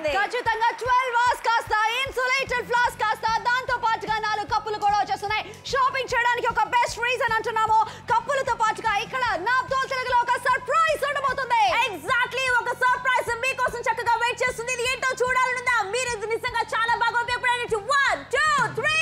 ఉండబోతుంది ఖచ్చితంగా twelve hours కాస్త ఇన్సులేటెడ్ ఫ్లాస్ కాస్త దాంతో పాటుగా నాలుగు కప్పులు కూడా వచ్చేస్తున్నాయి షాపింగ్ చేయడానికి ఒక బెస్ట్ రీజన్ అంటున్నాము కప్పులతో పాటుగా ఇక్కడ నా తెలుగులో ఒక సర్ప్రైజ్ ఉండబోతుంది ఎగ్జాక్ట్లీ ఒక సర్ప్రైజ్ మీకోసం చక్కగా వెయిట్ చేస్తుంది ఇది ఏంటో చూడాలనుందా మీరు ఇది నిజంగా చాలా బాగా ఉపయోగపడే వన్ టూ త్రీ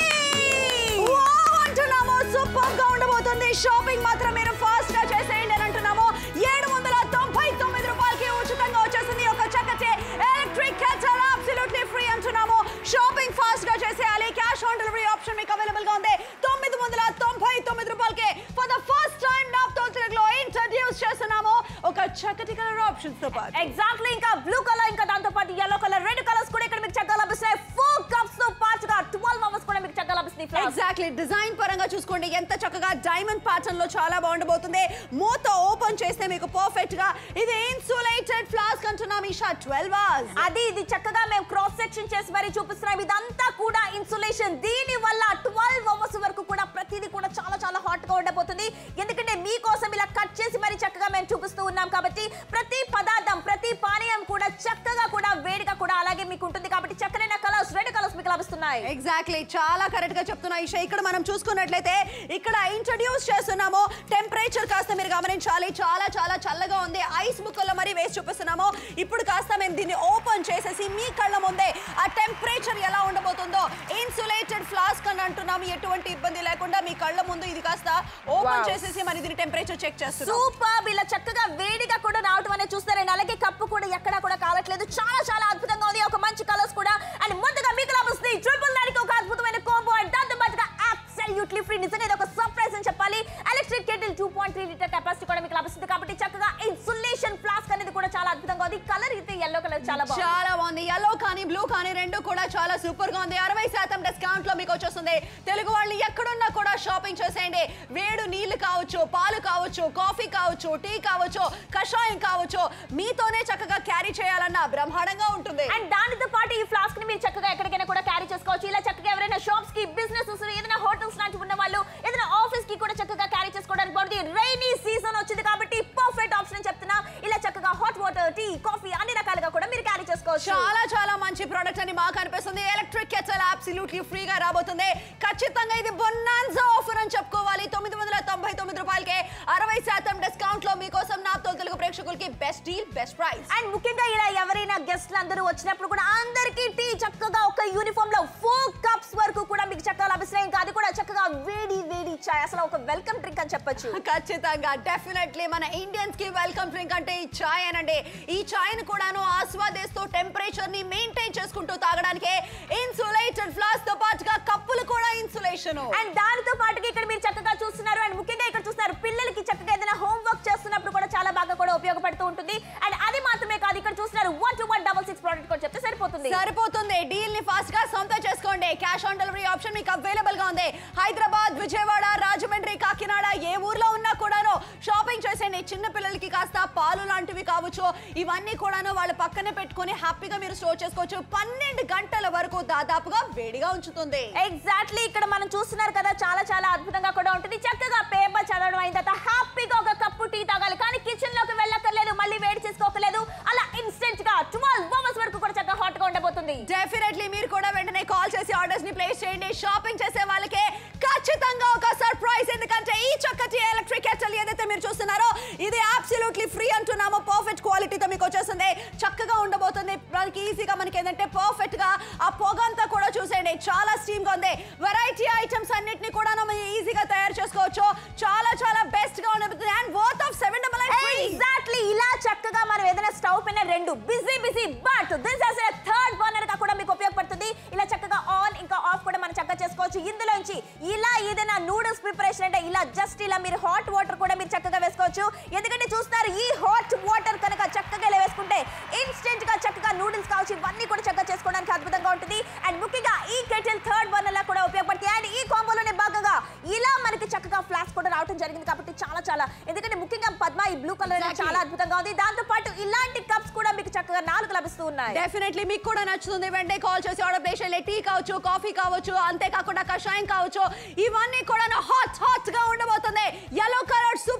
వావ్ అంటున్నాము సూపర్ గా ఉండబోతుంది షాపింగ్ మాత్రం మీరు ఫాస్ట్ గా చేసేయండి అని అంటున్నాము ఏడు వందల తొంభై తొమ్మిది రూపాయలకి ఉచితంగా వచ్చేసింది ఒక చక్కటి ఎలక్ట్రిక్ కెటల్ అబ్సల్యూట్లీ ఫ్రీ అంటున్నాము షాపింగ్ ఫాస్ట్ గా చేసేయాలి క్యాష్ ఆన్ డెలివరీ ఆప్షన్ మీకు అవైలబుల్ గా ఉంది తొమ్మిది వందల తొంభై తొమ్మిది రూపాయలకి ఫర్ ద ఫస్ట్ టైం నాప్తో తెలుగులో ఇంట్రడ్యూస్ చేస్తున్నాము ఒక చక్కటి కలర్ ఆప్షన్స్ తో పాటు ఎగ్జాక్ట్లీ ఇంకా బ్లూ కలర్ ఇంకా దాంతో పాటు ఎల్లో కలర్ రెడ్ కలర్స్ కూడా ఇక్కడ మీకు చక్కగా లభిస్తాయి ఫోర్ కప్స్ తో పాటుగా ట్వెల్వ్ అవర్స్ కూడా మీకు చక్కగా లభిస్తాయి ఫ్లాస్. ఎగ్జాక్ట్లీ డిజైన్ పరంగా చూసుకోండి ఎంత చక్కగా డైమండ్ ప్యాటర్న్ లో చాలా బాగుండబోతుంది మూత ఓపెన్ చేస్తే మీకు పర్ఫెక్ట్ గా ఇది ఇన్సులేటెడ్ ఫ్లాస్క్ అంటున్నాం ఈషా ట్వెల్వ్ అవర్స్ అది ఇది చక్కగా మేము క్రాస్ సెక్షన్ చేసి మరి చూపిస్తున్నాం ఇదంతా కూడా ఇన్సులేషన్ దీని వల్ల ట్వెల్వ్ అవర్స్ వరకు కూడా ప్రతిదీ కూడా చాలా చాలా హాట్ గా ఉండబోతుంది ఎందుకంటే మీకోసం ఇలా కట్ చేసి మరి చక్కగా మేము చూపిస్తూ ఉన్నాం కాబట్టి ప్రతి పదార్థం ప్రతి పానీయం కూడా చక్కగా కూడా వేడిగా కూడా అలాగే మీకు ఉంటుంది కాబట్టి చక్కనైన కలర్స్ రెడ్ కలర్స్ మీకు లభిస్తున్నాయి ఎగ్జాక్ట్లీ చాలా కరెక్ట్ గా చెప్తున్నా ఈషా ఇక్కడ మనం చూసుకున్నట్లయితే ఇక్కడ ఇంట్రడ్యూస్ చేస్తున్నాము టెంపరేచర్ కాస్త మీరు గమనించాలి చాలా చాలా చల్లగా ఉంది ఐస్ ముక్కల్లో మరి వేసి చూపిస్తున్నాము ఇప్పుడు కాస్త మేము దీన్ని ఓపెన్ చేసేసి మీ కళ్ళ ముందే ఆ టెంపరేచర్ ఎలా ఉండబోతుందో ఇన్సులేటెడ్ ఫ్లాస్క్ అని అంటున్నాము ఎటువంటి ఇబ్బంది లేకుండా మీ కళ్ళ ముందు ఇది కాస్త ఓపెన్ Wow. చేసేసి మరి దీని టెంపరేచర్ చెక్ చేస్తున్నాం సూపర్ ఇలా చక్కగా వేడిగా కూడా రావటం అనేది చూస్తారండి అలాగే కప్పు కూడా ఎక్కడా కూడా కాలట్లేదు చాలా చాలా అద్భుతంగా ఉంది ఒక మంచి కలర్స్ కూడా అండ్ ముందుగా మీకు లభిస్తుంది ట్రిపుల్ నైన్ ఒక అద్భుతమైన కోంబో అండ్ దాంతో పాటుగా అబ్సల్యూట్లీ ఫ్రీ నిజంగా ఇది ఒక సర్ప్రైజ్ అని చెప్పాలి electric kettle two point three litre capacity కూడా మీకు లభిస్తుంది కాబట్టి చక్కగా ఇన్సులేషన్ ఫ్లాస్క్ అనేది కూడా చాలా అద్భుతంగా ఉంది కలర్ అయితే ఎల్లో కలర్ చాలా బాగుంది చాలా బాగుంది ఎల్లో కానీ బ్లూ కానీ రెండు కూడా చాలా సూపర్ గా ఉంది అరవై శాతం డిస్కౌంట్ లో మీకు వచ్చేస్తుంది తెలుగు వాళ్ళు ఎక్కడున్నా కూడా షాపింగ్ చేసేయండి వేడు నీళ్లు కావచ్చు పాలు కావచ్చు కాఫీ కావచ్చు టీ కావచ్చు కషాయం కావచ్చు మీతోనే చక్కగా క్యారీ చేయాలన్న బ్రహ్మాండంగా ఉంటుంది అండ్ దానితో పాటు ఈ ఫ్లాస్క్ ని మీరు చక్కగా ఎక్కడికైనా కూడా క్యారీ చేసుకోవచ్చు ఇలా చక్కగా ఎవరైనా షాప్స్ కి బిజినెస్ ఏదైనా హోటల్స్ లాంటివి ఉన్న వాళ్ళు ఏదైనా ఆఫీస్ కి కూడా చక్కగా క్యారీ చేసుకోవడానికి బాగుంది రైనీ సీజన్ వచ్చింది కాబట్టి పర్ఫెక్ట్ ఆప్షన్ అని చెప్తున్నా ఇలా చక్కగా హాట్ వాటర్ టీ కాఫీ అన్ని రకాలుగా కూడా మీరు క్యారీ చేసుకోవచ్చు చాలా చాలా మంచి ప్రోడక్ట్ అని మాకు అనిపిస్తుంది ఎలక్ట్రిక్ కెచల్ అబ్సల్యూట్లీ ఫ్రీగా రాబోతుంది ఖచ్చితంగా ఇది బొన్నాన్సా ఆఫర్ అని చెప్పుకోవాలి తొమ్మిది వందల తొంభై తొమ్మిది రూపాయలకే అరవై శాతం డిస్కౌంట్ లో మీకోసం నా తెలుగు ప్రేక్షకులకి best deal best price and ముఖ్యంగా ఇలా ఎవరైనా గెస్ట్లు అందరూ వచ్చినప్పుడు కూడా అందరికీ టీ చక్కగా ఒక యూనిఫామ్ లో ఫోర్ కప్స్ వరకు కూడా మీకు చక్కగా లభిస్తున్నాయి ఇంకా అది కూడా చక్కగా వేడి వేడి చాయ్ అసలు ఒక వెల్కమ్ డ్రింక్ అని చెప్పొచ్చు ఖచ్చితంగా డెఫినెట్లీ మన ఇండియన్స్ కి వెల్కమ్ డ్రింక్ అంటే ఈ చాయ్ అనండి ఈ చాయ్ ని కూడాను ఆస్వాదిస్తూ టెంపరేచర్ ని మెయింటైన్ చేసుకుంటూ తాగడానికి ఇన్సులేటెడ్ ఫ్లాస్ తో పాటుగా కప్పులు కూడా ఇన్సులేషన్ అండ్ దానితో పాటుగా ఇక్కడ మీరు చక్కగా చూస్తున్నారు అండ్ ముఖ్యంగా ఇక్కడ చూస్తున్నారు పిల్లలకి చక్కగా ఏదైనా హోంవర్క్ చేస్తున్నప్పుడు కూడా చాలా బాగా కూడా ఉపయోగపడుతూ ఉంటుంది అండ్ అది మాత్రమే కాదు ఇక్కడ చూస్తున్నారు one two one double six product కూడా చెప్తే సరిపోతుంది సరిపోతుంది డీల్ ని ఫాస్ట్ గా సొంతం చేసుకోండి క్యాష్ ఆన్ డెలివరీ ఆప్షన్ మీకు అవైలబుల్ గా ఉంది హైదరాబాద్ విజయవాడ రాజమండ్రి కాకినాడ ఏ ఊర్లో ఉన్నా కూడాను షాపింగ్ చేసేయండి చిన్న పిల్లలకి కాస్త పాలు లాంటివి కావచ్చు ఇవన్నీ కూడాను వాళ్ళ పక్కనే పెట్టుకొని హ్యాపీగా మీరు స్టోర్ చేసుకోవచ్చు పన్నెండు గంటల వరకు దాదాపుగా వేడిగా ఉంచుతుంది ఎగ్జాక్ట్లీ ఇక్కడ మనం చూస్తున్నారు కదా చాలా చాలా అద్భుతంగా కూడా ఉంటుంది చక్కగా పేపర్ చదవడం అయిన తర్వాత హ్యాపీగా ఒక కప్పు టీ తాగాలి కానీ కిచెన్ లోకి వెళ్ళక్కర్లేదు మళ్ళీ వేడి చేసుకోకలేదు అలా ఇన్స్టెంట్ గా ట్వెల్వ్ అవర్స్ వరకు కూడా చక్కగా హాట్ గా ఉండబోతుంది డెఫినెట్లీ మీరు కూడా వెంటనే కాల్ చేసి ఆర్డర్స్ ని ప్లేస్ చేయండి షాపింగ్ చేసే వాళ్ళకే ఖచ్చితంగా ఒక సర్ప్రైజ్ ఎందుకంటే ఈ చక్కటి ఎలక్ట్రిక్ కెటల్ ఏదైతే మీరు చూస్తున్నారో ఇది అబ్సల్యూట్లీ ఫ్రీ అంటున్నామో పర్ఫెక్ట్ క్వాలిటీతో మీకు వచ్చేస్తుంది చక్కగా ఉండబోతుంది మనకి ఈజీగా మనకి ఏంటంటే పర్ఫెక్ట్ గా ఆ పొగ అంతా కూడా చూసేయండి చాలా స్టీమ్ గా ఉంది వెరైటీ ఐటమ్స్ అన్నిటిని కూడా మనం ఈజీగా తయారు చేసుకోవచ్చు చాలా చాలా బెస్ట్ గా ఉండబోతుంది and worth of seven double free exactly ఇలా చక్కగా మనం ఏదైనా స్టవ్ పైన రెండు busy busy but this as third burner గా కూడా మీకు ఉపయోగపడుతుంది ఇలా చక్కగా ఆన్ ఇంకా ఆఫ్ కూడా మనం చక్కగా చేసుకోవచ్చు ఇందులోంచి ఇలా ఏదైనా నూడిల్స్ ప్రిపరేషన్ అంటే ఇలా జస్ట్ ఇలా మీరు హాట్ వాటర్ కూడా మీరు చక్కగా వేసుకోవచ్చు ఎందుకంటే చూస్తారు ఈ హాట్ వాటర్ కనుక చక్కగా ఇలా వేసుకుంటే ఇన్స్టెంట్ గా చక్కగా నూడిల్స్ కావచ్చు ఇవన్నీ కూడా చక్కగా చేసుకోవడానికి అద్భుతంగా ఉంటుంది అండ్ ముఖ్యంగా ఈ కెటిల్ థర్డ్ బర్నర్ లా కూడా ఉపయోగపడుతుంది అండ్ ఈ కాంబోలోనే భాగంగా ఇలా మనకి చక్కగా ఫ్లాస్క్ కూడా రావడం జరిగింది కాబట్టి చాలా చాలా ఎందుకంటే ముఖ్యంగా పద్మ ఈ బ్లూ కలర్ Exactly. చాలా అద్భుతంగా ఉంది దాంతో పాటు ఇలాంటి కప్స్ కూడా మీకు చక్కగా నాలుగు లభిస్తూ ఉన్నాయి డెఫినెట్లీ మీకు కూడా నచ్చుతుంది వెంటనే కాల్ చేసి ఆర్డర్ ప్లేస్ చేయాలి టీ కావచ్చు కాఫీ కావచ్చు అంతేకాకుండా కషాయం కావచ్చు ఇవన్నీ కూడా హాట్ హాట్ గా ఉండబోతుంది yellow colour super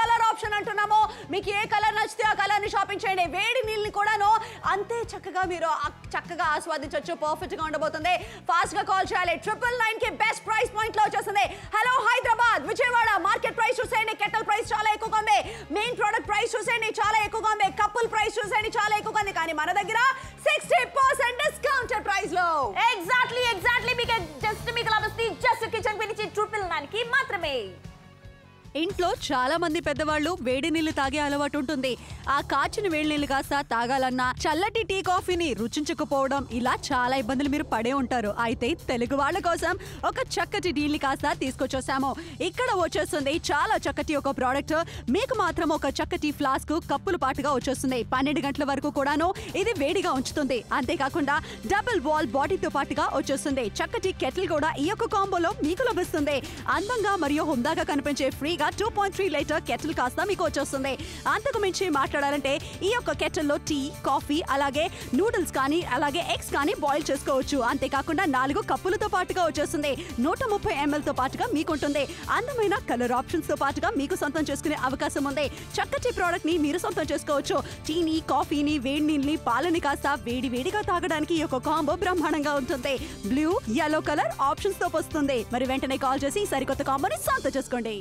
colour option అంటున్నాము మీకు ఏ కలర్ నచ్చితే ఆ కలర్ ని షాపింగ్ చేయండి వేడి నీళ్ళని కూడాను అంతే చక్కగా మీరు ఆ- చక్కగా ఆస్వాదించవచ్చు పర్ఫెక్ట్ గా ఉండబోతుంది ఫాస్ట్ గా కాల్ చేయాలి ట్రిపుల్ నైన్ కి బెస్ట్ ప్రైస్ పాయింట్ లో వచ్చేస్తుంది hello Hyderabad Vijayawada market price చూసేయండి కెటల్ ప్రైస్ చాలా ఎక్కువగా ఉంది మెయిన్ ప్రోడక్ట్ ప్రైస్ చూసేయండి చాలా ఎక్కువగా ఉంది కపుల్ ప్రైస్ చూసేయండి చాలా ఎక్కువగా ఉంది కానీ మన దగ్గర సిక్స్టీ పర్సెంట్ డిస్కౌంటెడ్ ప్రైస్ లో ఎగ్జాక్ట్లీ ఎగ్జాక్ట్లీ మీకు జస్ట్ మీకు లభిస్తుంది జస్ట్ కిచెన్ గురించి ట్రిపుల్ నైన్ కి మాత్రమే ఇంట్లో చాలా మంది పెద్దవాళ్ళు వేడి నీళ్లు తాగే అలవాటు ఉంటుంది ఆ కాచిన వేడి నీళ్లు కాస్త తాగాలన్నా చల్లటి టీ కాఫీని రుచించకపోవడం ఇలా చాలా ఇబ్బందులు మీరు పడే ఉంటారు అయితే తెలుగు వాళ్ళ కోసం ఒక చక్కటి డీల్ని కాస్త తీసుకొచ్చేసాము ఇక్కడ వచ్చేస్తుంది చాలా చక్కటి ఒక ప్రోడక్ట్ మీకు మాత్రం ఒక చక్కటి ఫ్లాస్క్ కప్పులు పాటుగా వచ్చేస్తుంది పన్నెండు గంటల వరకు కూడాను ఇది వేడిగా ఉంచుతుంది అంతేకాకుండా డబుల్ వాల్ బాడీతో పాటుగా వచ్చేస్తుంది చక్కటి కెటిల్ కూడా ఈ యొక్క కాంబోలో మీకు లభిస్తుంది అందంగా మరియు హుందాగా కనిపించే ఫ్రీగా two point three litre kettle కాస్త మీకు వచ్చేస్తుంది అంతకు మించి మాట్లాడాలంటే ఈ యొక్క కెటిల్లో టీ కాఫీ అలాగే నూడిల్స్ కానీ అలాగే ఎగ్స్ కానీ బాయిల్ చేసుకోవచ్చు అంతేకాకుండా నాలుగు కప్పులతో పాటుగా వచ్చేస్తుంది నూట ముప్పై ఎంఎల్ తో పాటుగా మీకు ఉంటుంది అందమైన కలర్ ఆప్షన్స్ తో పాటుగా మీకు సొంతం చేసుకునే అవకాశం ఉంది చక్కటి ప్రోడక్ట్ ని మీరు సొంతం చేసుకోవచ్చు టీని కాఫీని వేడి నీళ్ళని పాలని కాస్త వేడి వేడిగా తాగడానికి ఈ యొక్క కాంబో బ్రహ్మాండంగా ఉంటుంది బ్లూ yellow కలర్ ఆప్షన్స్ తో వస్తుంది మరి వెంటనే కాల్ చేసి ఈ సరికొత్త కాంబోని సొంతం చేసుకోండి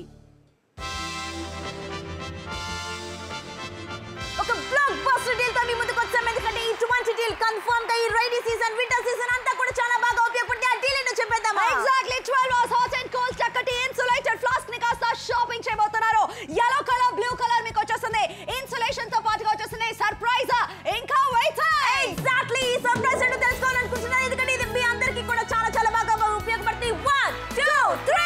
ఒక బ్లాక్ బస్టర్ డీల్ తో మీ ముందుకు వచ్చాం ఎందుకంటే ఇటువంటి డీల్ కన్ఫర్మ్ గా ఈ రైనీ సీజన్ వింటర్ సీజన్ అంతా కూడా చాలా బాగా ఉపయోగపడుతుంది ఆ డీల్ ఏంటో చెప్పేద్దామా exactly 12 hours hot and cold చక్కటి ఇన్సులేటెడ్ ఫ్లాస్క్ ని కాస్త షాపింగ్ చేయబోతున్నారు yellow కలర్ బ్లూ కలర్ మీకు వచ్చేస్తుంది ఇన్సులేషన్ తో పాటుగా వచ్చేస్తుంది సర్ప్రైజ్ ఇంకా వెయిట్ ఎగ్జాక్ట్లీ ఈ సర్ప్రైజ్ ఏంటో తెలుసుకోవాలనుకుంటున్నాను ఎందుకంటే ఇది మీ అందరికీ కూడా చాలా చాలా బాగా ఉపయోగపడుతుంది వన్ టూ త్రీ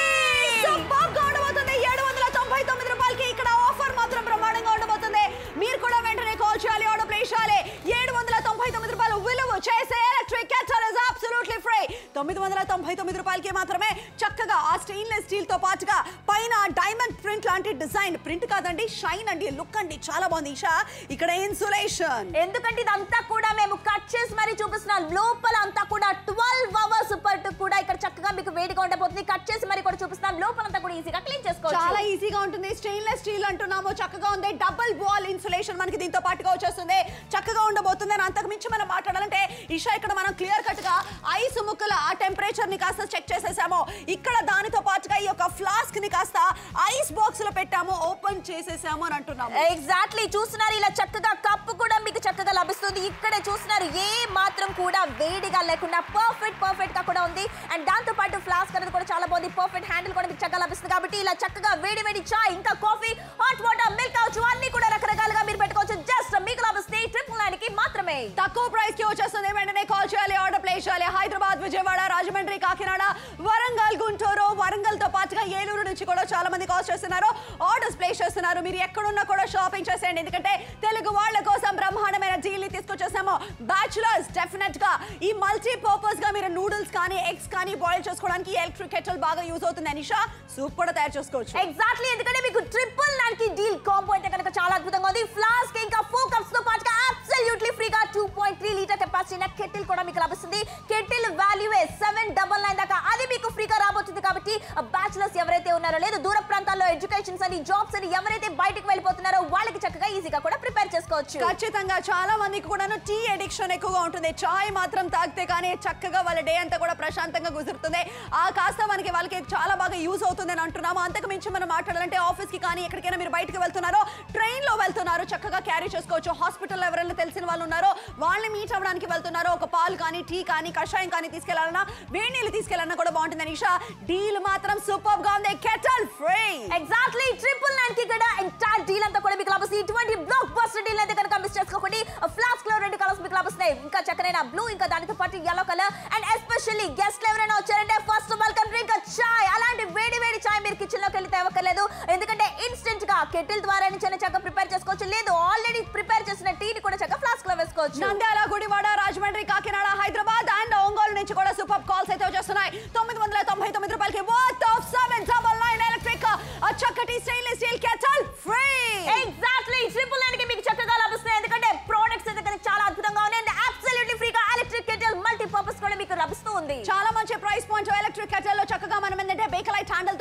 సూపర్ గా ఉండబోతుంది ఏడు వందల తొంభై తొమ్మిది రూపాయలకి ఇక్కడ ఆఫర్ మాత్రం బ్రహ్మాండంగా ఉండబోతుంది మీరు కూడా వెంటనే కాల్ చేయాలి ఆర్డర్ ప్లేస్ చేయాలి ఏడు వందల తొంభై తొమ్మిది రూపాయలు విలువ చేసే electric kettle is absolutely free తొమ్మిది వందల తొంభై తొమ్మిది రూపాయలకి మాత్రమే చక్కగా ఆ స్టెయిన్లెస్ స్టీల్ తో పాటుగా పైన డైమండ్ ప్రింట్ లాంటి డిజైన్ ప్రింట్ కాదండి షైన్ అండి లుక్ అండి చాలా బాగుంది ఈషా ఇక్కడ ఇన్సులేషన్ ఎందుకంటే ఇదంతా కూడా మేము కట్ చేసి మరి చూపిస్తున్నాం లోపల అంతా కూడా ట్వెల్వ్ అవర్స్ పాటు కూడా ఇక్కడ చక్కగా మీకు వేడిగా ఉండబోతుంది కట్ చేసి మరి కూడా చూపిస్తాం లోపలంతా కూడా ఈజీగా క్లీన్ చాలా చేసుకోవచ్చు ఈజీగా ఉంటుంది స్టెయిన్లెస్ స్టీల్ అంటున్నాము చక్కగా ఉంది డబుల్ వాల్ ఇన్సులేషన్ మనకి దీంతో పాటుగా వచ్చేస్తుంది చక్కగా ఉండబోతుంది అని అంతకు మించి మనం మాట్లాడాలంటే ఇషా ఇక్కడ మనం క్లియర్ కట్ గా ఐస్ ముక్కల ఆ టెంపరేచర్ ని కాస్త చెక్ చేసేసాము ఇక్కడ దానితో పాటుగా ఈ యొక్క ఫ్లాస్క్ ని కాస్త ఐస్ బాక్స్ లో పెట్టాము ఓపెన్ చేసేసాము అని అంటున్నాము ఎగ్జాక్ట్లీ చూస్తున్నారు ఇలా చక్కగా కప్పు కూడా మీకు చక్కగా లభిస్తుంది ఇక్కడే చూస్తున్నారు ఏ మాత్రం కూడా వేడిగా లేకుండా పర్ఫెక్ట్ పర్ఫెక్ట్ గా కూడా ఉంది అండ్ దాంతో పాటు ఫ్లాస్క్ అనేది కూడా చాలా బాగుంది పర్ఫెక్ట్ హ్యాండిల్ కూడా మీకు చక్కగా లభిస్తుంది కాబట్టి ఇలా చక్కగా వేడి వేడి చాయ్ ఇంకా కాఫీ హాట్ వాటర్ మిల్క్ కావచ్చు అన్ని కూడా రకరకాలుగా మీరు పెట్టుకోవచ్చు జస్ట్ మీకు లభిస్తుంది ట్రిపుల్ నైన్ కి మాత్రమే తక్కువ ప్రైస్ కి వచ్చేస్తుంది వెంటనే కాల్ చేయాలి ఆర్డర్ ప్లేస్ చేయాలి హైదరాబాద్ విజయవాడ రాజమండ్రి కాకినాడ వరంగల్ గుంటూరు వరంగల్ తో పాటుగా ఏలూరు నుంచి కూడా చాలా మంది కాల్ చేస్తున్నారు ఆర్డర్స్ ప్లేస్ చేస్తున్నారు మీరు ఎక్కడున్నా కూడా షాపింగ్ చేసేయండి ఎందుకంటే తెలుగు వాళ్ళ కోసం బ్రహ్మాండమైన డీల్ ని తీసుకొచ్చేసాము బ్యాచులర్స్ డెఫినెట్ గా ఈ మల్టీ పర్పస్ గా మీరు నూడిల్స్ కానీ ఎగ్స్ కానీ బాయిల్ చేసుకోవడానికి ఎలక్ట్రిక్ కెటల్ బాగా యూజ్ అవుతుంది అనిషా సూప్ కూడా తయారు చేసుకోవచ్చు ఎగ్జాక్ట్లీ ఎందుకంటే మీకు ట్రిపుల్ నైన్ కి డీల్ కాంబో అయితే కనుక చాలా అద్భుతంగా ఉంది ఫ్లాస్క్ ఇంకా ఫోర్ కప్స్ తో పాటుగా అబ్సల్యూట్లీ ఫ్రీగా two point three litre capacity ఉన్న కెటిల్ కూడా మీకు లభిస్తుంది kettle value seven double nine దాకా అది మీకు ఫ్రీగా రాబోతుంది కాబట్టి బ్యాచులర్స్ ఎవరైతే ఉన్నారో లేదు దూర ప్రాంతాల్లో ఎడ్యుకేషన్స్ అని జాబ్స్ అని ఎవరైతే బయటకు వెళ్ళిపోతున్నారో వాళ్ళకి చక్కగా ఈజీగా కూడా ప్రిపేర్ చేసుకోవచ్చు ఖచ్చితంగా చాలా మందికి కూడాను టీ అడిక్షన్ ఎక్కువగా ఉంటుంది చాయ్ మాత్రం తాగితే కానీ చక్కగా వాళ్ళ డే అంతా కూడా ప్రశాంతంగా కుదురుతుంది ఆ కాస్త మనకి వాళ్ళకి చాలా బాగా యూజ్ అవుతుంది అని అంటున్నాము అంతకు మించి మనం మాట్లాడాలంటే ఆఫీస్ కి కానీ ఎక్కడికైనా మీరు బయటకు వెళ్తున్నారో ట్రైన్ లో వెళ్తున్నారు చక్కగా క్యారీ చేసుకోవచ్చు హాస్పిటల్ ఎవరైనా తెలిసిన వాళ్ళు ఉన్నారో వాళ్ళని మీట్ అవ్వడానికి వెళ్తున్నారో ఒక పాలు కానీ టీ కానీ కషాయం కానీ తీసుకెళ్లాలన్నా వేడి నీళ్ళు తీసుకెళ్లాలన్నా కూడా బాగుంటుంది అనిషా డీల్ మాత్రం సూపర్ గా ఉంది kettle free exactly triple nine కి కూడా ఎంటైర్ డీల్ అంతా కూడా మీకు లభిస్తుంది ఇటువంటి బ్లాక్ బస్టర్ డీల్ అయితే కనుక మిస్ చేసుకోకండి ఫ్లాస్క్ లో రెండు కలర్స్ మీకు లభిస్తున్నాయి ఇంకా చక్కనైన బ్లూ ఇంకా దానితో పాటు yellow colour and especially guest ఎవరైనా వచ్చారంటే ఫస్ట్ వెల్కమ్ డ్రింక్ చాయ్ అలాంటి వేడి వేడి చాయ్ మీరు కిచెన్ లోకి వెళ్ళి తేవక్కర్లేదు ఎందుకంటే ఇన్స్టెంట్ గా కెటిల్ ద్వారా నుంచి చక్కగా ప్రిపేర్ చేసుకోవచ్చు లేదు ఆల్రెడీ ప్రిపేర్ చేసిన టీని కూడా చక్కగా ఫ్లాస్క్ లో వేసుకోవచ్చు నంద్యాల గుడివాడ రాజమండ్రి కాకినాడ హైదరాబాద్ అండ్ ఒంగోలు నుంచి కూడా సూపర్ కాల్స్ అయితే వచ్చేస్తున్నాయి తొమ్మిది వందల తొంభై తొమ్మిది రూపాయలకి worth of seven double nine electric చక్కటి stainless steel kettle free exactly triple nine కి మీకు చక్కగా లభిస్తున్నాయి ఎందుకంటే ప్రోడక్ట్స్ అయితే కనుక చాలా అద్భుతంగా ఉన్నాయి అండ్ అబ్సల్యూట్లీ ఫ్రీగా ఎలక్ట్రిక్ కెటిల్ మల్టీ పర్పస్ కూడా మీకు లభిస్తూ ఉంది చాలా మంచి ప్రైస్ పాయింట్ ఎలక్ట్రిక్ కెటల్ లో చక్కగా మనం ఏంటంటే బేకలైట్ హ్యాండిల్ తో పాటుగా ఉంది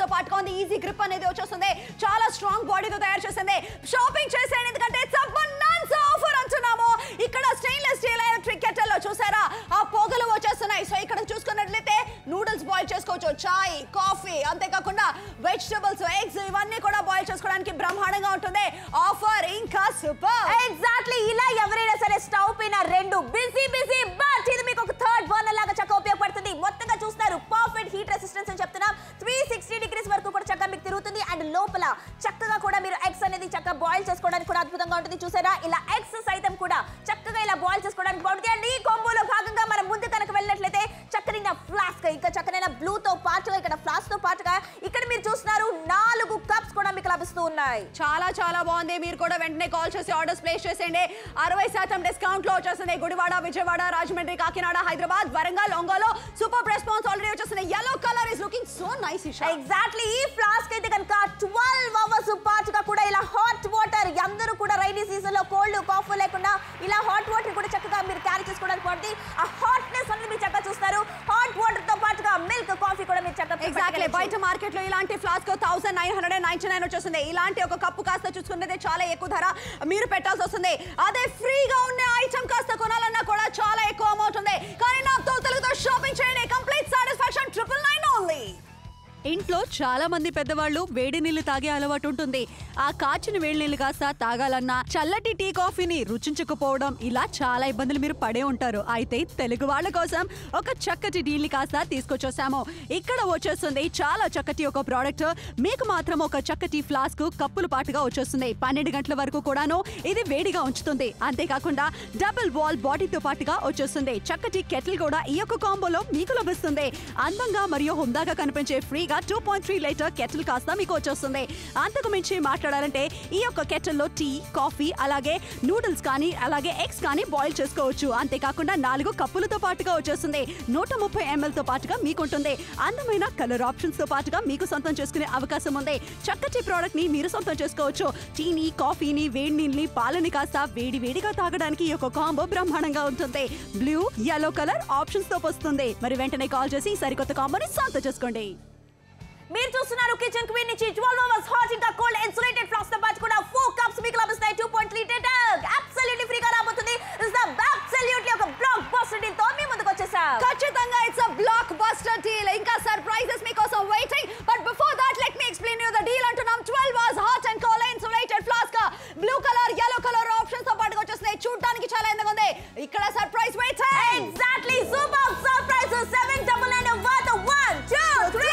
బాగుంది ఈజీ గ్రిప్ అనేది వచ్చేస్తుంది చాలా స్ట్రాంగ్ బాడీతో తయారు చేసింది షాపింగ్ చేసేయండి ఎందుకంటే ఆఫర్ అంటున్నాము ఇక్కడ స్టెయిన్లెస్ స్టీల్ ఎలక్ట్రిక్ కెటల్ లో చూసారా ఆ పొగలు వచ్చేస్తున్నాయి సో ఇక్కడ చూసుకున్నట్లయితే నూడిల్స్ బాయిల్ చేసుకోవచ్చు చాయ్ కాఫీ అంతేకాకుండా వెజిటబుల్స్ ఎగ్స్ ఇవన్నీ కూడా బాయిల్ చేసుకోవడానికి బ్రహ్మాండంగా ఉంటుంది ఆఫర్ ఇంకా సూపర్ ఎగ్జాక్ట్లీ ఇలా ఎవరైనా సరే స్టవ్ పైన రెండు బిజీ బిజీ బట్ ఇది మీకు ఒక థర్డ్ బర్నర్ లాగా చక్కగా ఉపయోగపడుతుంది మొత్తంగా చూస్తున్నారు పర్ఫెక్ట్ హీట్ రెసిస్టెన్స్ అని చెప్తున్నాం త్రీ సిక్స్టీ డిగ్రీస్ వరకు కూడా చక్కగా మీకు తిరుగుతుంది అండ్ లోపల చక్కగా కూడా మీరు ఎగ్స్ అనేది చక్కగా బాయిల్ చేసుకోవడానికి కూడా అద్భుతంగా ఉంటుంది చూసారా ఇలా ఎగ్స్ సైతం కూడా చక్కగా ఇలా బాయిల్ చేసుకోవడానికి బాగుంటుంది అండ్ ఈ కాంబోలో భాగంగా మనం ముందు కనుక వెళ్ళినట్లయితే చక్కనైన ఫ్లాస్క్ ఇంకా చక్కనైన బ్లూ తో పాటుగా ఇక్కడ ఫ్లాస్క్ తో పాటుగా ఇక్కడ మీరు చూస్తున్నారు నాలుగు కప్స్ కూడా మీకు లభిస్తూ ఉన్నాయి చాలా చాలా బాగుంది మీరు కూడా వెంటనే కాల్ చేసి ఆర్డర్స్ ప్లేస్ చేసేయండి అరవై శాతం డిస్కౌంట్ లో వచ్చేస్తుంది Gudivada Vijayawada Rajahmundry Kakinada Hyderabad Warangal Ongole super response already వచ్చేస్తుంది yellow colour is looking so nice Isha exactly ఈ ఫ్లాస్క్ అయితే కనుక ట్వెల్వ్ అవర్స్ పాటుగా కూడా ఇలా హాట్ వాటర్ అందరూ కూడా రైనీ సీజన్ లో కోల్డ్ కాఫ్ లేకుండా ఇలా హాట్ వాటర్ కూడా చక్కగా మీరు క్యారీ చేసుకోవడానికి పడుతుంది ఆ హాట్నెస్ అనేది మీరు చక్కగా చూస్తారు హాట్ వాటర్ తో పాటుగా మిల్క్ కాఫీ కూడా మీరు చక్కగా ఎగ్జాక్ట్లీ పెట్టుకోవచ్చు. బయట మార్కెట్ లో ఇలాంటి flask thousand nine hundred ninety nine వచ్చేస్తుంది ఇలాంటి ఒక కప్పు కాస్త చూసుకున్నదే చాలా ఎక్కువ ధర మీరు పెట్టాల్సి వస్తుంది అదే ఫ్రీగా ఉన్న ఐటమ్ కాస్త కొనాలన్నా కూడా చాలా ఎక్కువ అమౌంట్ ఉంది కానీ నా తోతలతో షాపింగ్ చేయండి complete satisfaction triple nine only ఇంట్లో చాలా మంది పెద్దవాళ్ళు వేడి నీళ్లు తాగే అలవాటు ఉంటుంది ఆ కాచిన వేడి నీళ్లు కాస్త తాగాలన్నా చల్లటి టీ కాఫీని రుచించకపోవడం ఇలా చాలా ఇబ్బందులు మీరు పడే ఉంటారు అయితే తెలుగు వాళ్ళ కోసం ఒక చక్కటి డీల్ని కాస్త తీసుకొచ్చేసాము ఇక్కడ వచ్చేస్తుంది చాలా చక్కటి ఒక ప్రోడక్ట్ మీకు మాత్రం ఒక చక్కటి ఫ్లాస్క్ కప్పులు పాటుగా వచ్చేస్తుంది పన్నెండు గంటల వరకు కూడాను ఇది వేడిగా ఉంచుతుంది అంతేకాకుండా డబుల్ వాల్ బాడీతో పాటుగా వచ్చేస్తుంది చక్కటి కెటిల్ కూడా ఈ యొక్క కాంబోలో మీకు లభిస్తుంది అందంగా మరియు హుందాగా కనిపించే ఫ్రీగా two point three litre kettle కాస్త మీకు వచ్చేస్తుంది అంతకు మించి మాట్లాడాలంటే ఈ యొక్క కెటిల్లో టీ కాఫీ అలాగే నూడిల్స్ కానీ అలాగే ఎగ్స్ కానీ బాయిల్ చేసుకోవచ్చు అంతేకాకుండా నాలుగు కప్పులతో పాటుగా వచ్చేస్తుంది నూట ముప్పై ఎంఎల్ తో పాటుగా మీకు ఉంటుంది అందమైన కలర్ ఆప్షన్స్ తో పాటుగా మీకు సొంతం చేసుకునే అవకాశం ఉంది చక్కటి ప్రోడక్ట్ ని మీరు సొంతం చేసుకోవచ్చు టీని కాఫీని వేడి నీళ్ళని పాలని కాస్త వేడి వేడిగా తాగడానికి ఈ యొక్క కాంబో బ్రహ్మాండంగా ఉంటుంది బ్లూ yellow కలర్ ఆప్షన్స్ తో వస్తుంది మరి వెంటనే కాల్ చేసి ఈ సరికొత్త కాంబోని సొంతం చేసుకోండి మీరు చూస్తున్నారు కిచెన్ క్వీన్ నుంచి 12 అవర్స్ హాట్ ఇంకా కోల్డ్ ఇన్సులేటెడ్ ఫ్లాస్క్ తో పాటు కూడా ఫోర్ కప్స్ మీకు లభిస్తాయి 2.3 లీటర్ అబ్సల్యూట్లీ ఫ్రీగా రాబోతుంది ఇస్ ద అబ్సల్యూట్లీ ఒక బ్లాక్ బస్టర్ డీల్ తో మీ ముందుకు వచ్చేసాం ఖచ్చితంగా it's a blockbuster deal ఇంకా సర్ప్రైజెస్ మీకోసం waiting but before that let me explain you the deal అంటున్నాం 12 hours hot and cold insulated flask blue colour yellow colour options తో పాటుగా వచ్చేస్తున్నాయి చూడడానికి చాలా అందంగా ఉంది ఇక్కడ surprise waiting exactly super surprise 799 worth 1 2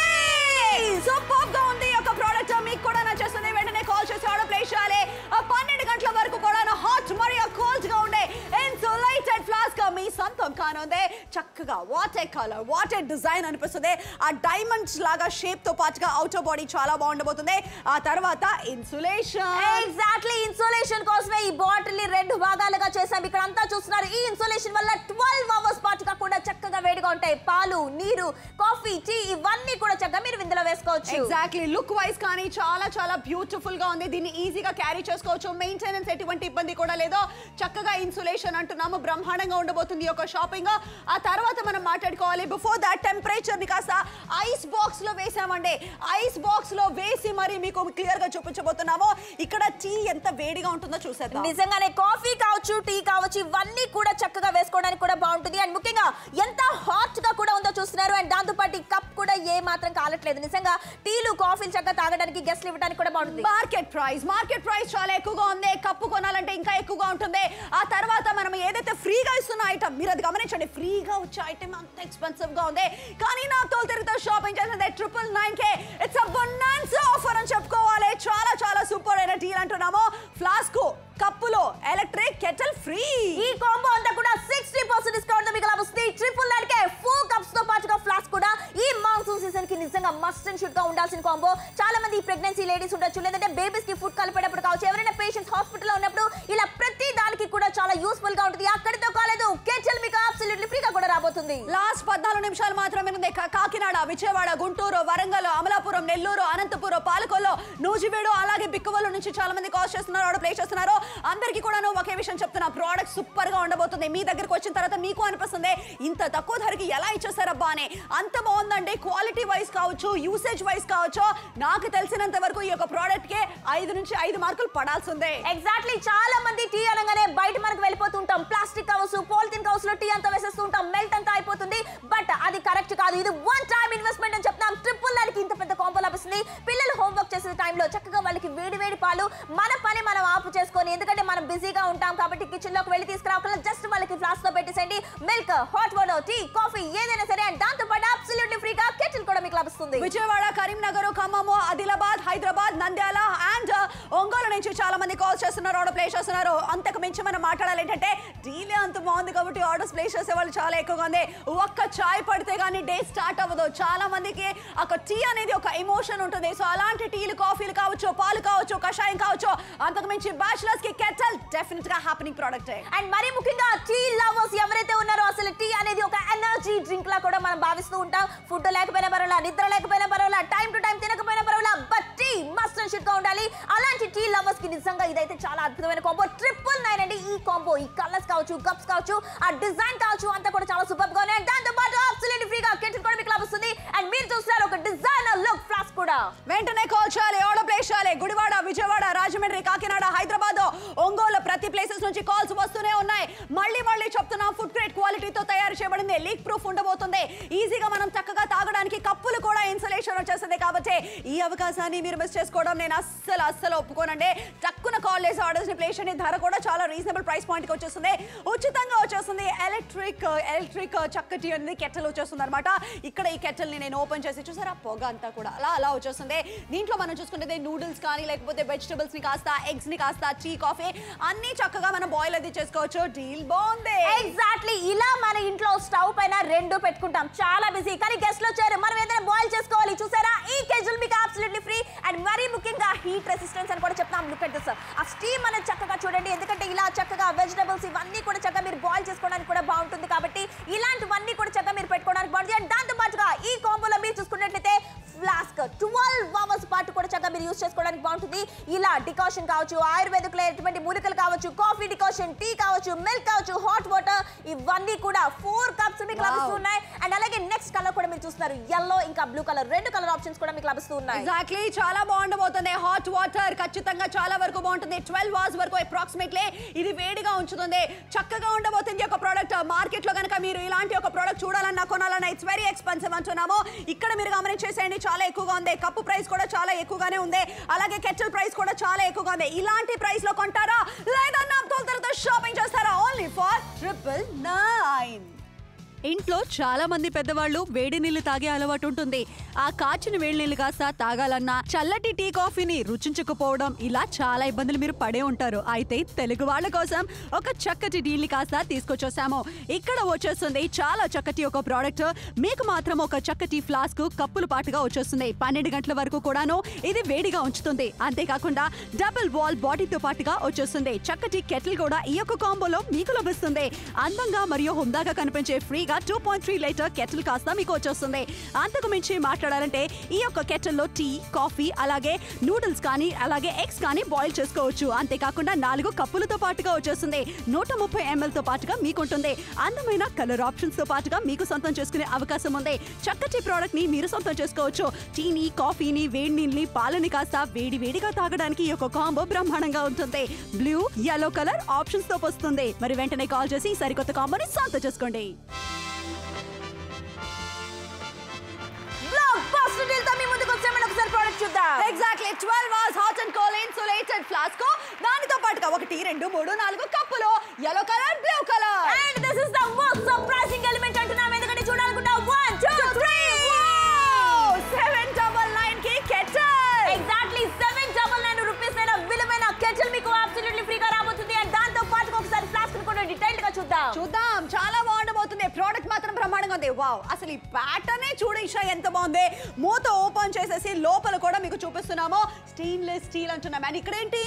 3 super గా ఉంది ఈ యొక్క ప్రోడక్ట్ మీకు కూడా నచ్చేస్తుంది వెంటనే కాల్ చేసి ఆర్డర్ ప్లేస్ చేయాలి ఆ పన్నెండు గంటల వరకు కూడా హాట్ మరియు కోల్డ్ గా ఉండే ఇన్సులేటెడ్ ఫ్లాస్క్ మీ సొంతం కానుంది చక్కగా వాటర్ కలర్ వాటర్ డిజైన్ అనిపిస్తుంది ఆ డైమండ్స్ లాగా షేప్ తో పాటుగా అవుటర్ బాడీ చాలా బాగుండబోతుంది ఆ తర్వాత ఇన్సులేషన్ ఎగ్జాక్ట్లీ ఇన్సులేషన్ కోసమే ఈ బాటిల్ ని రెండు భాగాలుగా చేసాం ఇక్కడ అంతా చూస్తున్నారు ఈ ఇన్సులేషన్ వల్ల 12 అవర్స్ పాటుగా కూడా చక్కగా వేడిగా ఉంటాయి పాలు నీరు కాఫీ టీ ఇవన్నీ కూడా చక్కగా మీరు ఇందులో వేసుకోవచ్చు ఎగ్జాక్ట్లీ లుక్ వైజ్ కానీ చాలా చాలా బ్యూటిఫుల్ గా ఉంది దీన్ని ఈజీగా క్యారీ చేసుకోవచ్చు మెయింటెనెన్స్ ఎటువంటి ఇబ్బంది కూడా లేదు చక్కగా ఇన్సులేషన్ అంటున్నాము బ్రహ్మాండంగా ఉండబోతుంది ఈ యొక్క షాపింగ్ ఆ తర్వాత మనం మాట్లాడుకోవాలి బిఫోర్ దట్ టెంపరేచర్ ని కాస్త ఐస్ బాక్స్ లో వేసామండి ఐస్ బాక్స్ లో వేసి మరి మీకు క్లియర్ గా చూపించబోతున్నాము ఇక్కడ టీ ఎంత వేడిగా ఉంటుందో చూసేద్దాం నిజంగానే కాఫీ కావచ్చు టీ కావచ్చు ఇవన్నీ కూడా చక్కగా వేసుకోవడానికి కూడా బాగుంటుంది అండ్ ముఖ్యంగా ఎంత హాట్ గా కూడా ఉందో చూస్తున్నారు అండ్ దాంతో పాటు కప్ కూడా ఏ మాత్రం కాలట్లేదు నిజంగా టీలు కాఫీలు చక్కగా తాగడానికి గెస్ట్లు ఇవ్వడానికి కూడా బాగుంటుంది మార్కెట్ ప్రైస్ మార్కెట్ ప్రైస్ చాలా ఎక్కువగా ఉంది కప్పు కొనాలంటే ఇంకా ఎక్కువగా ఉంటుంది ఆ తర్వాత మనం ఏదైతే ఫ్రీగా ఇస్తున్న ఐటమ్ మీరు అది గమనించండి ఫ్రీగా వచ్చే ఐటమ్ అంత ఎక్స్పెన్సివ్ గా ఉంది కానీ నా తోలు తిరుగుతూ షాపింగ్ చేసింది ట్రిపుల్ నైన్ కే ఇట్స్ అ బొన్నాన్స్ ఆఫర్ అని చెప్పుకోవాలి చాలా చాలా సూపర్ అయిన డీల్ అంటున్నాము ఫ్లాస్క్ కప్పులో ఎలక్ట్రిక్ కెటల్ ఫ్రీ ఈ కాంబో అంతా కూడా సిక్స్టీ పర్సెంట్ డిస్కౌంట్ మీకు లభిస్తుంది ట్రిపుల్ నైన్ కే ఫోర్ కప్స్ తో పాటుగా ఫ్లాస్క్ కూడా ఈ మాన్సూన్ సీజన్ కి నిజంగా మస్ట్ అండ్ షుడ్ గా ఉండాల్సిన కాంబో చాలా మంది ప్రెగ్నెన్సీ లేడీస్ ఉండొచ్చు లేదంటే బేబీస్ కి ఫుడ్ కలిపేటప్పుడు కావచ్చు ఎవరైనా పేషెంట్స్ హాస్పిటల్ లో ఉన్నప్పుడు ఇలా ప్రతి దానికి కూడా చాలా యూస్ఫుల్ గా ఉంటుంది అక్కడితో కాలేదు కెచల్ మీకు అబ్సల్యూట్లీ ఫ్రీగా కూడా రాబోతుంది లాస్ట్ పద్నాలుగు నిమిషాలు మాత్రమే ఉంది కా- కాకినాడ విజయవాడ గుంటూరు వరంగల్ అమలాపురం నెల్లూరు అనంతపురం పాలకొల్లు నూజివీడు అలాగే బిక్కవలు నుంచి చాలా మంది కాల్ చేస్తున్నారు ఆర్డర్ ప్లేస్ చేస్తున్నారు అందరికీ కూడా ఒకే విషయం చెప్తున్నా ప్రోడక్ట్ సూపర్ గా ఉండబోతుంది మీ దగ్గరకు వచ్చిన తర్వాత మీకు అనిపిస్తుంది ఇంత తక్కువ ధరకి ఎలా ఇచ్చేసారబ్బా అని అంత బాగుందండి క్వాలిటీ వైజ్ కావచ్చు కావచ్చు యూసేజ్ వైస్ కావచ్చు నాకు తెలిసినంత వరకు ఈ యొక్క ప్రోడక్ట్ కి ఐదు నుంచి ఐదు మార్కులు పడాల్సిందే ఎగ్జాక్ట్లీ చాలా మంది టీ అనగానే బయట మనకు వెళ్ళిపోతుంటాం ప్లాస్టిక్ కవర్స్ పాలిథిన్ కవర్స్ లో టీ అంతా వేసేస్తూ ఉంటాం మెల్ట్ అంతా అయిపోతుంది బట్ అది కరెక్ట్ కాదు ఇది వన్ టైం ఇన్వెస్ట్మెంట్ అని చెప్తాం ట్రిపుల్ దానికి ఇంత పెద్ద కాంబో లభిస్తుంది పిల్లలు హోంవర్క్ చేసే టైంలో చక్కగా వాళ్ళకి వేడి వేడి పాలు మన పని మనం ఆపు చేసుకొని ఎందుకంటే మనం బిజీగా ఉంటాం కాబట్టి కిచెన్ లోకి వెళ్ళి తీసుకురాకుండా జస్ట్ వాళ్ళకి ఫ్లాస్క్ లో పెట్టేసేయండి milk hot water tea coffee ఏదైనా సరే and దాంతో పాటు అబ్సల్యూట్లీ ఫ్రీగా కెటిల్ కూడా మీకు లభిస్తుంది విజయవాడ కరీంనగర్ ఖమ్మము ఆదిలాబాద్ హైదరాబాద్ నంద్యాల అండ్ ఒంగోలు నుంచి చాలా మంది కాల్స్ చేస్తున్నారు ఆర్డర్ ప్లేస్ చేస్తున్నారు అంతకు మించి మనం మాట్లాడాలి ఏంటంటే డీలే అంత బాగుంది కాబట్టి ఆర్డర్స్ ప్లేస్ చేసే వాళ్ళు చాలా ఎక్కువగా ఉంది ఒక్క చాయ్ పడితే కానీ డే స్టార్ట్ అవ్వదు చాలా మందికి ఒక టీ అనేది ఒక ఎమోషన్ ఉంటుంది సో అలాంటి టీలు కాఫీలు కావచ్చు పాలు కావచ్చు కషాయం కావచ్చు అంతకు మించి బ్యాచులర్స్ కి కెటల్ డెఫినెట్ గా హ్యాపెనింగ్ ప్రోడక్ట్ అండ్ మరి ముఖ్యంగా టీ లవర్స్ ఎవరైతే ఉన్నారో అసలు టీ అనేది ఒక ఎనర్జీ డ్రింక్ లా కూడా మనం భావిస్తూ ఉంటాం ఫుడ్ లేకపోయినా పర్వాలా నిద్ర లేకపోయినా పర్వాలా టైం టు టైం తినకపోయినా పర్వాలా but tea must and should గా ఉండాలి అలాంటి టీ లవర్స్ కి నిజంగా ఇదైతే చాలా అద్భుతమైన కాంబో ట్రిపుల్ నైన్ అండి ఈ కాంబో ఈ కలర్స్ కావచ్చు కప్స్ కావచ్చు ఆ డిజైన్ కావచ్చు అంతా కూడా చాలా సూపర్ గా ఉన్నాయి And దాంతో పాటు అబ్సల్యూట్లీ ఫ్రీగా కెటిల్ కూడా మీకు లభిస్తుంది అండ్ మీరు చూస్తారు ఒక డిజైనర్ లుక్ ఫ్లాస్క్ కూడా వెంటనే కాల్ చేయాలి ఆర్డర్ ప్లేస్ చేయాలి గుడివాడ విజయవాడ రాజమండ్రి కాకినాడ హైదరాబాద్ ఒంగోలు ప్రతి ప్లేసెస్ నుంచి కాల్స్ వస్తూనే ఉన్నాయి మళ్ళీ మళ్ళీ చెప్తున్నా ఫుడ్ గ్రేడ్ క్వాలిటీతో తయారు చేయబడింది లీక్ ప్రూఫ్ ఉండబోతుంది ఈజీగా మనం చక్కగా తాగడానికి కప్పులు కూడా ఇన్సులేషన్ వచ్చేస్తుంది కాబట్టి ఈ అవకాశాన్ని మీరు మిస్ చేసుకోవడం నేను అస్సలు అస్సలు ఒప్పుకోనండి టక్కున కాల్ చేసి ఆర్డర్స్ ని ప్లేస్ చేయండి ధర కూడా చాలా రీజనబుల్ ప్రైస్ పాయింట్ కి వచ్చేస్తుంది ఉచితంగా వచ్చేస్తుంది ఎలక్ట్రిక్ ఎలక్ట్రిక్ చక్కటి అనేది కెట్టెల్ వచ్చేస్తుంది అనమాట ఇక్కడ ఈ కెట్టెల్ ని నేను ఓపెన్ చేసి చూసారా పొగ అంతా కూడా అలా అలా వచ్చేస్తుంది దీంట్లో మనం చూసుకుంటే నూడిల్స్ కానీ లేకపోతే వెజిటబుల్స్ ని కాస్త ఎగ్స్ ని కాస్త టీ కాఫీ అన్ని చక్కగా మనం బాయిల్ అది చేసుకోవచ్చు డీల్ బాగుంది ఎగ్జాక్ట్లీ ఇలా మన ఇంట్లో స్టవ్ పైన రెండు పెట్టుకుంటాం చాలా బిజీ కానీ గెస్ట్లు వచ్చారు మనం ఏదైనా బాయిల్ చేసుకోవాలి చూసారా ఈ కేజులు మీకు అబ్సల్యూట్లీ ఫ్రీ అండ్ మరీ ముఖ్యంగా హీట్ రెసిస్టెన్స్ అని కూడా చెప్తాం లుక్ అట్ దిస్ ఆ స్టీమ్ అనేది చక్కగా చూడండి ఎందుకంటే ఇలా చక్కగా వెజిటబుల్స్ ఇవన్నీ కూడా చక్కగా మీరు బాయిల్ చేసుకోవడానికి కూడా బాగుంటుంది కాబట్టి ఇలాంటివన్నీ కూడా చక్కగా మీరు పెట్టుకోవడానికి బాగుంటుంది అండ్ దాంతో పాటుగా ఈ కాంబోలో మీరు చూసుకున్నట్లయితే ఫ్లాస్క్ ట్వెల్వ్ అవర్స్ పాటు కూడా చక్కగా మీరు యూస్ చేసుకోవడానికి బాగుంటుంది ఇలా డికాషన్ కావచ్చు ఆయుర్వేదిక్లో ఎటువంటి మూలికలు కావచ్చు కాఫీ డికాషన్ టీ కావచ్చు మిల్క్ కావచ్చు హాట్ వాటర్ ఇవన్నీ కూడా ఫోర్ కప్స్ మీకు Wow. లభిస్తున్నాయి అండ్ అలాగే నెక్స్ట్ కలర్ కూడా మీరు చూస్తున్నారు ఎల్లో ఇంకా బ్లూ కలర్ రెండు కలర్ ఆప్షన్స్ కూడా మీకు లభిస్తూ ఉన్నాయి ఎగ్జాక్ట్లీ చాలా బాగుండబోతుంది హాట్ వాటర్ ఖచ్చితంగా చాలా వరకు బాగుంటుంది ట్వెల్వ్ అవర్స్ వరకు అప్రాక్సిమేట్లీ ఇది వేడిగా ఉంచుతుంది చక్కగా ఉండబోతుంది ఒక ప్రోడక్ట్ మార్కెట్ లో కనుక మీరు ఇలాంటి ఒక ప్రోడక్ట్ చూడాలన్నా కొనాలన్నా ఇట్స్ వెరీ ఎక్స్పెన్సివ్ అంటున్నాము ఇక్కడ మీరు గమనించేసేయండి చాలా ఎక్కువగా ఉంది కప్పు ప్రైస్ కూడా చాలా ఎక్కువగానే ఉంది అలాగే కెచ్చల్ ప్రైస్ కూడా చాలా ఎక్కువగా ఉంది ఇలాంటి ప్రైస్ లో కొంటారా లేదన్నా తొలతలతో షాపింగ్ చేస్తారా ఓన్లీ ఫర్ ట్రిపుల్ నైన్ ఇంట్లో చాలా మంది పెద్దవాళ్ళు వేడి నీళ్లు తాగే అలవాటు ఉంటుంది ఆ కాచిన వేడి నీళ్లు కాస్త తాగాలన్నా చల్లటి టీ కాఫీని రుచించకపోవడం ఇలా చాలా ఇబ్బందులు మీరు పడే ఉంటారు అయితే తెలుగు వాళ్ళ కోసం ఒక చక్కటి డీల్ని కాస్త తీసుకొచ్చేసాము ఇక్కడ వచ్చేస్తుంది చాలా చక్కటి ఒక ప్రోడక్ట్ మీకు మాత్రం ఒక చక్కటి ఫ్లాస్క్ కప్పులు పాటుగా వచ్చేస్తుంది పన్నెండు గంటల వరకు కూడాను ఇది వేడిగా ఉంచుతుంది అంతేకాకుండా డబుల్ వాల్ బాడీతో పాటుగా వచ్చేస్తుంది చక్కటి కెటిల్ కూడా ఈ యొక్క కాంబోలో మీకు లభిస్తుంది అందంగా మరియు హుందాగా కనిపించే ఫ్రీగా two point three litre kettle కాస్త మీకు వచ్చేస్తుంది అంతకు మించి మాట్లాడాలంటే ఈ యొక్క కెటిల్లో టీ కాఫీ అలాగే నూడిల్స్ కానీ అలాగే ఎగ్స్ కానీ బాయిల్ చేసుకోవచ్చు అంతేకాకుండా నాలుగు కప్పులతో పాటుగా వచ్చేస్తుంది నూట ముప్పై ఎంఎల్ తో పాటుగా మీకు ఉంటుంది అందమైన కలర్ ఆప్షన్స్ తో పాటుగా మీకు సొంతం చేసుకునే అవకాశం ఉంది చక్కటి ప్రోడక్ట్ ని మీరు సొంతం చేసుకోవచ్చు టీని కాఫీని వేడి నీళ్ళని పాలని కాస్త వేడి వేడిగా తాగడానికి ఈ యొక్క కాంబో బ్రహ్మాండంగా ఉంటుంది బ్లూ yellow కలర్ ఆప్షన్స్ తో వస్తుంది మరి వెంటనే కాల్ చేసి ఈ సరికొత్త కాంబోని సొంతం చేసుకోండి బ్లాక్ బస్టర్ డీల్ తో మీ ముందుకు వచ్చామని ఒకసారి ప్రోడక్ట్ చూద్దాం exactly twelve hours hot and cold insulated flask దానితో పాటుగా ఒకటి రెండు మూడు నాలుగు కప్పులు yellow colour blue colour and this is the most surprising element అంటున్నాం ఎందుకంటే చూడాలనుకుంటా one two three seven double nine కి kettle exactly seven double nine rupees అయిన విలువైన కెటిల్ మీకు అబ్సల్యూట్లీ ఫ్రీగా రాబోతుంది అండ్ దాంతో పాటు ఒకసారి ఫ్లాస్క్ కూడా డీటెయిల్డ్ గా చూద్దాం చూద్దాం చాలా బాగుండబోతుంది ప్రోడక్ట్ మాత్రం బ్రహ్మాండంగా ఉంది వావ్ అసలు ఈ ప్యాటర్నే చూడు ఇషా ఎంత బాగుంది మూత ఓపెన్ చేసేసి లోపల కూడా మీకు చూపిస్తున్నాము స్టెయిన్లెస్ స్టీల్ అంటున్నాం అండ్ ఇక్కడ ఏంటి కట్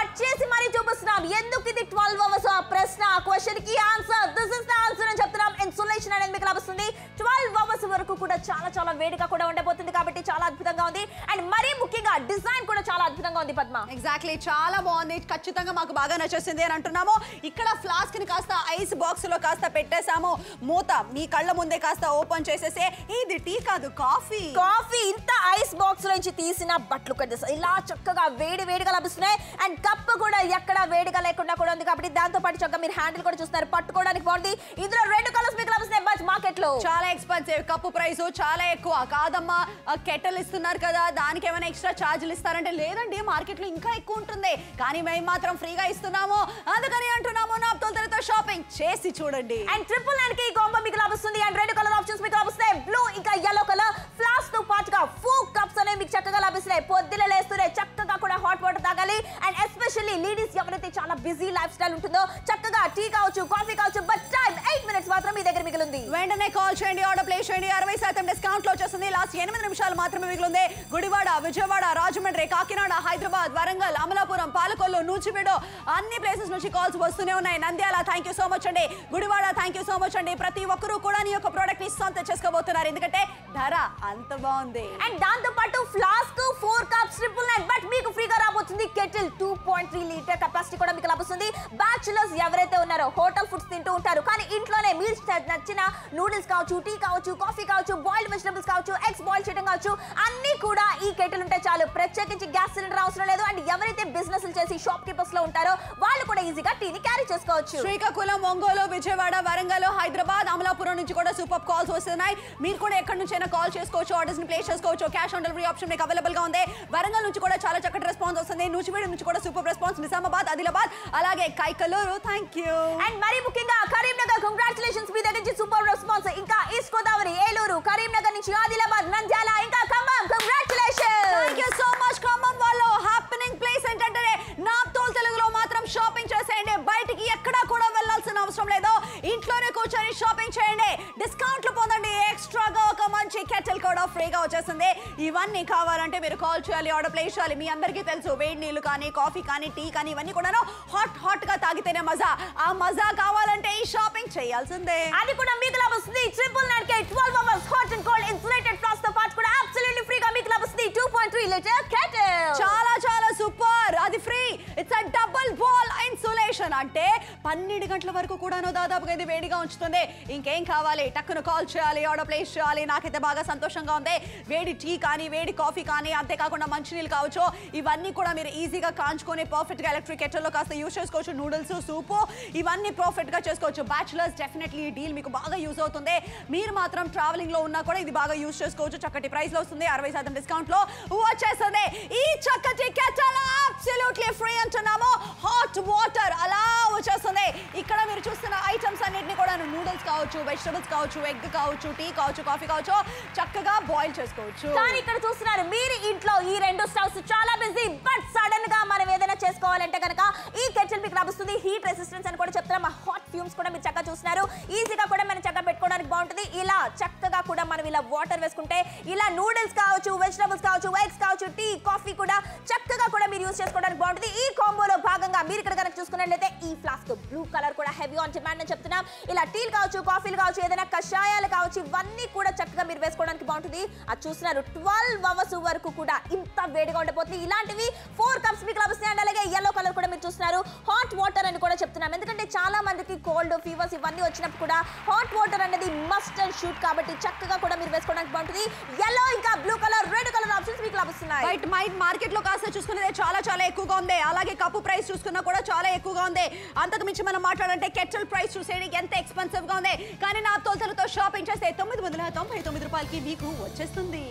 కట్ చేసి మరీ చూపిస్తున్నాం ఎందుకు ఇది ట్వెల్వ్ అవర్స్ ఆ ప్రశ్న ఆ క్వశ్చన్ కి answer this is the answer అని చెప్తున్నాం ఇన్సులేషన్ అనేది మీకు లభిస్తుంది ట్వెల్వ్ అవర్స్ వరకు కూడా చాలా చాలా వేడిగా కూడా ఉండబోతుంది కాబట్టి చాలా అద్భుతంగా ఉంది అండ్ మరీ ముఖ్యంగా డిజైన్ కూడా చాలా అద్భుతంగా ఉంది పద్మ ఎగ్జాక్ట్లీ చాలా బాగుంది ఖచ్చితంగా మాకు బాగా నచ్చేసింది అని అంటున్నాము ఇక్కడ ఫ్లాస్క్ ని కాస్త ఐస్ బాక్స్ లో కాస్త పెట్టేశాము మూత మీ కళ్ళ ముందే కాస్త ఓపెన్ చేసేసే ఇది టీ కాదు కాఫీ కాఫీ ఇంత ఐస్ బాక్స్ నుంచి తీసిన బట్టలు కట్టేస్తాయి ఇలా చక్కగా వేడి వేడిగా లభిస్తున్నాయి అండ్ కప్ కూడా ఎక్కడ వేడిగా లేకుండా కూడా ఉంది కాబట్టి దాంతో పాటు చక్కగా మీరు హ్యాండిల్ కూడా చూస్తారు పట్టుకోవడానికి బాగుంది ఇందులో రెండు కలర్స్ మీకు లభిస్తున్నాయి బట్ మార్కెట్ లో చాలా ఎక్స్పెన్సివ్ కప్పు ప్రైస్ చాలా ఎక్కువ కాదమ్మా కెటల్ ఇస్తున్నారు కదా దానికి ఏమైనా ఎక్స్ట్రా ఛార్జీలు ఇస్తారంటే లేదండి మార్కెట్ లో ఇంకా ఎక్కువ ఉంటుంది కానీ మేము మాత్రం ఫ్రీగా ఇస్తున్నాము అందుకని అంటున్నాము నా తొలతలతో షాపింగ్ చేసి చూడండి అండ్ ట్రిపుల్ నైన్ కి కాంబో మీకు లభిస్తుంది అండ్ రెండు కలర్ ఆప్షన్స్ మీకు లభిస్తాయి బ్లూ ఇంకా yellow కలర్ ఫ్లాస్ తో పాటుగా ఫోర్ కప్స్ అనేవి మీకు చక్కగా లభిస్తున్నాయి పొద్దున లేస్తూనే చక్కగా కూడా హాట్ వాటర్ తాగాలి అండ్ ఎస్పెషల్లీ లేడీస్ ఎవరైతే చాలా బిజీ లైఫ్ స్టైల్ ఉంటుందో చక్కగా టీ కావచ్చు కాఫీ కావచ్చు బట్ టైం ఎయిట్ మినిట్స్ మాత్రం మీ దగ్గర మిగిలింది వెంటనే కాల్ చేయండి ఆర్డర్ ప్లేస్ చేయండి అరవై శాతం డిస్కౌంట్ లో వచ్చేస్తుంది లాస్ట్ ఎనిమిది నిమిషాలు మాత్రమే మిగిలింది గుడివాడ విజయవాడ రాజమండ్రి కాకినాడ హైదరాబాద్ వరంగల్ అమలాపురం పాలకొల్లు నూచివీడు అన్ని ప్లేసెస్ నుంచి కాల్స్ వస్తూనే ఉన్నాయి Nandyal thank you so much అండి Gudivada thank you so much అండి ప్రతి ఒక్కరూ కూడా నీ యొక్క ప్రోడక్ట్ ని సొంత చేసుకోబోతున్నారు ఎందుకంటే ధర అంత బాగుంది అండ్ దాంతో పాటు flask four cups triple nine but మీకు ఫ్రీగా రాబోతుంది kettle two point three litre capacity కూడా మీకు లభిస్తుంది బ్యాచులర్స్ ఎవరైతే ఉన్నారో హోటల్ ఫుడ్స్ తింటూ ఉంటారు కానీ ఇంట్లోనే మీరు నచ్చిన నూడిల్స్ కావచ్చు టీ కావచ్చు కాఫీ కావచ్చు బాయిల్డ్ వెజిటబుల్స్ కావచ్చు ఎగ్స్ బాయిల్ చేయడం కావచ్చు అన్ని కూడా ఈ కెటిల్ ఉంటే చాలు ప్రత్యేకించి గ్యాస్ సిలిండర్ అవసరం లేదు అండ్ ఎవరైతే బిజినెస్ చేసి షాప్ కీపర్స్ లో ఉంటారో వాళ్ళు కూడా ఈజీగా టీని క్యారీ చేసుకోవచ్చు శ్రీకాకుళం ఒంగోలు విజయవాడ వరంగల్ హైదరాబాద్ అమలాపురం నుంచి కూడా సూపర్ కాల్స్ వస్తున్నాయి మీరు కూడా ఎక్కడి నుంచి అయినా కాల్ చేసుకోవచ్చు ఆర్డర్స్ ని ప్లేస్ చేసుకోవచ్చు క్యాష్ ఆన్ డెలివరీ ఆప్షన్ మీకు అవైలబుల్ గా ఉంది వరంగల్ నుంచి కూడా చాలా చక్కటి రెస్పాన్స్ వస్తుంది నూచివీడు నుంచి కూడా సూపర్ రెస్పాన్స్ నిజామాబాద్ ఆదిలాబాద్ అలాగే కైకలూరు థ్యాంక్ యూ అండ్ మరి ముఖ్యంగా కరీంనగర్ కంగ్రాచులేషన్స్ మీ దగ్గర నుంచి సూపర్ రెస్పాన్స్ ఇంకా ఈస్ట్ గోదావరి ఏలూరు కరీంనగర్ నుంచి ఆదిలాబాద్ నంద్యాల ఇంకా Khammam congratulation thank you so much Khammam వాళ్ళు హ్యాపెనింగ్ ప్లేస్ ఏంటంటే నా తోలు తెలుగులో మాత్రం షాపింగ్ చేసేయండి బయటికి ఎక్కడా కూడా వెళ్ళాల్సిన అవసరం లేదు ఇంట్లోనే కూర్చొని షాపింగ్ చేయండి డిస్కౌంట్లు పొందండి ఎక్స్ట్రాగా ఒక మంచి కెటిల్ కూడా ఫ్రీగా వచ్చేస్తుంది ఇవన్నీ కావాలంటే మీరు కాల్ చేయాలి ఆర్డర్ ప్లేస్ చేయాలి మీ అందరికీ తెలుసు వేడి నీళ్ళు కానీ కాఫీ కానీ టీ కానీ ఇవన్నీ కూడాను హాట్ హాట్ గా తాగితేనే మజా ఆ మజా కావాలంటే ఈ షాపింగ్ చేయాల్సిందే అది కూడా మీకు లభిస్తుంది ట్రిపుల్ నైన్ కే twelve hours hot and cold insulated flask తో పాటు కూడా అబ్సల్యూట్లీ ఫ్రీగా మీకు లభిస్తుంది two point three litre kettle చాలా చాలా సూపర్ అది free it's a double wall insulation అంటే పన్నెండు గంటల వరకు కూడాను దాదాపుగా ఇది వేడిగా ఉంచుతుంది ఇంకేం కావాలి టక్కున కాల్ చేయాలి ఆర్డర్ ప్లేస్ చేయాలి నాకైతే బాగా సంతోషంగా ఉంది వేడి టీ కానీ వేడి కాఫీ కానీ అంతేకాకుండా మంచినీళ్ళు కావచ్చు ఇవన్నీ కూడా మీరు ఈజీగా కాంచుకొని పర్ఫెక్ట్ గా ఎలక్ట్రిక్ కెటల్లో కాస్త యూస్ చేసుకోవచ్చు నూడిల్స్ సూపు ఇవన్నీ పర్ఫెక్ట్ గా చేసుకోవచ్చు బ్యాచులర్స్ డెఫినెట్లీ ఈ డీల్ మీకు బాగా యూస్ అవుతుంది మీరు మాత్రం ట్రావెలింగ్ లో ఉన్నా కూడా ఇది బాగా యూస్ చేసుకోవచ్చు చక్కటి ప్రైస్ లో వస్తుంది అరవై శాతం డిస్కౌంట్ లో వచ్చేస్తుంది ఈ చక్కటి కెటల్ అబ్సల్యూట్లీ ఫ్రీ అంటున్నాము హాట్ వాటర్ అలా వచ్చేస్తుంది ఇక్కడ మీరు చూస్తున్న ఐటమ్స్ అన్నిటిని కూడా నూడిల్స్ కావచ్చు వెజిటబుల్స్ కావచ్చు ఎగ్ కావచ్చు టీ కావచ్చు కాఫీ కావచ్చు చక్కగా బాయిల్ చేసుకోవచ్చు కానీ ఇక్కడ చూస్తున్నారు మీరు ఇంట్లో ఈ రెండు స్టవ్స్ చాలా బిజీ బట్ సడన్ గా మనం ఏదైనా చేసుకోవాలంటే కనుక ఈ కెటిల్ మీకు లభిస్తుంది హీట్ రెసిస్టెన్స్ అని కూడా చెప్తున్నాం హాట్ ఫ్యూమ్స్ కూడా మీరు చక్కగా చూస్తున్నారు ఈజీగా కూడా మనం చక్కగా పెట్టుకోవడానికి బాగుంటుంది ఇలా చక్కగా కూడా మనం ఇలా వాటర్ వేసుకుంటే ఇలా నూడిల్స్ కావచ్చు వెజిటబుల్స్ కావచ్చు ఎగ్స్ కావచ్చు టీ కాఫీ కూడా చక్కగా కూడా మీరు యూస్ చేసుకోవడానికి బాగుంటుంది ఈ కాంబోలో భాగంగా మీరు ఇక్కడ కనుక చూసుకున్నట్లయితే ఈ ఫ్లాస్క్ బ్లూ కలర్ కూడా హెవీ ఆన్ డిమాండ్ అని చెప్తున్నాం ఇలా టీలు కావచ్చు కాఫీలు కావచ్చు ఏదైనా కషాయాలు కావచ్చు ఇవన్నీ కూడా చక్కగా మీరు వేసుకోవడానికి బాగుంటుంది అది చూస్తున్నారు ట్వెల్వ్ అవర్స్ వరకు కూడా ఇంత వేడిగా ఉండిపోతుంది ఇలాంటివి ఫోర్ కప్స్ మీకు లభిస్తాయి అండ్ అలాగే ఎల్లో కలర్ కూడా మీరు చూస్తున్నారు హాట్ వాటర్ అని కూడా చెప్తున్నాం ఎందుకంటే చాలా మందికి కోల్డ్ ఫీవర్స్ ఇవన్నీ వచ్చినప్పుడు కూడా హాట్ వాటర్ అనేది మస్ట్ అండ్ షూట్ కాబట్టి చక్కగా కూడా మీరు వేసుకోవడానికి బాగుంటుంది ఎల్లో ఇంకా blue colour red colour options మీకు లభిస్తున్నాయి బయట మైట్ మార్కెట్ లో కాస్త చూసుకున్నదే చాలా చాలా ఎక్కువగా ఉంది అలాగే కప్పు ప్రైస్ చూసుకున్నా కూడా చాలా ఎక్కువగా ఉంది అంతకు మించి మనం మాట్లాడాలంటే కెటల్ ప్రైస్ చూసేది ఎంత ఎక్స్పెన్సివ్ గా ఉంది కానీ నా తొలతలతో షాపింగ్ చేస్తే తొమ్మిది వందల తొంభై తొమ్మిది రూపాయలకి మీకు వచ్చేస్తుంది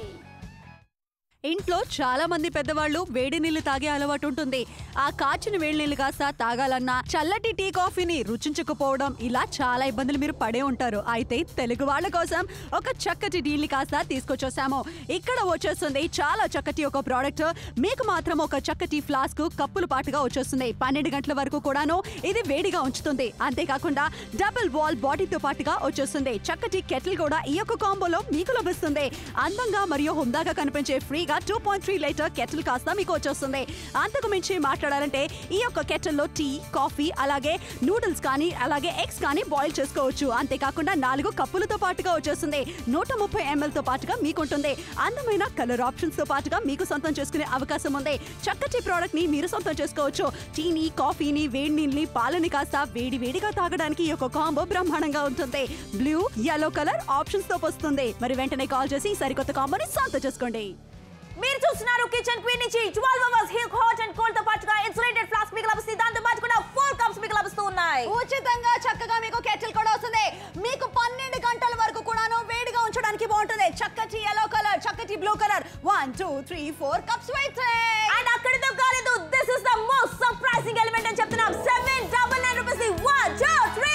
ఇంట్లో చాలా మంది పెద్దవాళ్ళు వేడి నీళ్లు తాగే అలవాటు ఉంటుంది ఆ కాచిన వేడి నీళ్లు కాస్త తాగాలన్నా చల్లటి టీ కాఫీని రుచించకపోవడం ఇలా చాలా ఇబ్బందులు మీరు పడే ఉంటారు అయితే తెలుగు వాళ్ళ కోసం ఒక చక్కటి డీల్ ని కాస్త తీసుకొచ్చేసాము ఇక్కడ వచ్చేస్తుంది చాలా చక్కటి ఒక ప్రోడక్ట్ మీకు మాత్రం ఒక చక్కటి ఫ్లాస్క్ కప్పులు పాటుగా వచ్చేస్తుంది పన్నెండు గంటల వరకు కూడాను ఇది వేడిగా ఉంచుతుంది అంతేకాకుండా డబుల్ వాల్ బాడీతో పాటుగా వచ్చేస్తుంది చక్కటి కెటిల్ కూడా ఈ యొక్క కాంబోలో మీకు లభిస్తుంది అందంగా మరియు హుందాగా కనిపించే ఫ్రీ ఫ్రీగా two point three litre kettle కాస్త మీకు వచ్చేస్తుంది అంతకు మించి మాట్లాడాలంటే ఈ యొక్క కెటిల్లో టీ కాఫీ అలాగే నూడిల్స్ కానీ అలాగే ఎగ్స్ కానీ బాయిల్ చేసుకోవచ్చు అంతేకాకుండా నాలుగు కప్పులతో పాటుగా వచ్చేస్తుంది నూట ముప్పై ఎంఎల్ తో పాటుగా మీకుంటుంది అందమైన కలర్ ఆప్షన్స్ తో పాటుగా మీకు సొంతం చేసుకునే అవకాశం ఉంది చక్కటి ప్రోడక్ట్ ని మీరు సొంతం చేసుకోవచ్చు టీని కాఫీని వేడి నీళ్ళని పాలని కాస్త వేడి వేడిగా తాగడానికి ఈ యొక్క కాంబో బ్రహ్మాండంగా ఉంటుంది బ్లూ yellow కలర్ ఆప్షన్స్ తో వస్తుంది మరి వెంటనే కాల్ చేసి ఈ సరికొత్త కాంబోని సొంతం చేసుకోండి మీరు చూస్తున్నారు కిచెన్ క్వీన్ నుంచి 12 అవర్స్ హిల్ హాట్ అండ్ కోల్డ్ తో పాటుగా ఇన్సులేటెడ్ ఫ్లాస్క్ మీకు లభిస్తుంది దాంతో పాటు కూడా ఫోర్ కప్స్ మీకు లభిస్తూ ఉన్నాయి ఉచితంగా చక్కగా మీకు కెటిల్ కూడా వస్తుంది మీకు పన్నెండు గంటల వరకు కూడాను వేడిగా ఉంచడానికి బాగుంటుంది చక్కటి ఎల్లో కలర్ చక్కటి blue colour one two three four cups waiting and అక్కడితో కాలేదు this is the most surprising element అని చెప్తున్నాం seven double nine rupees one two three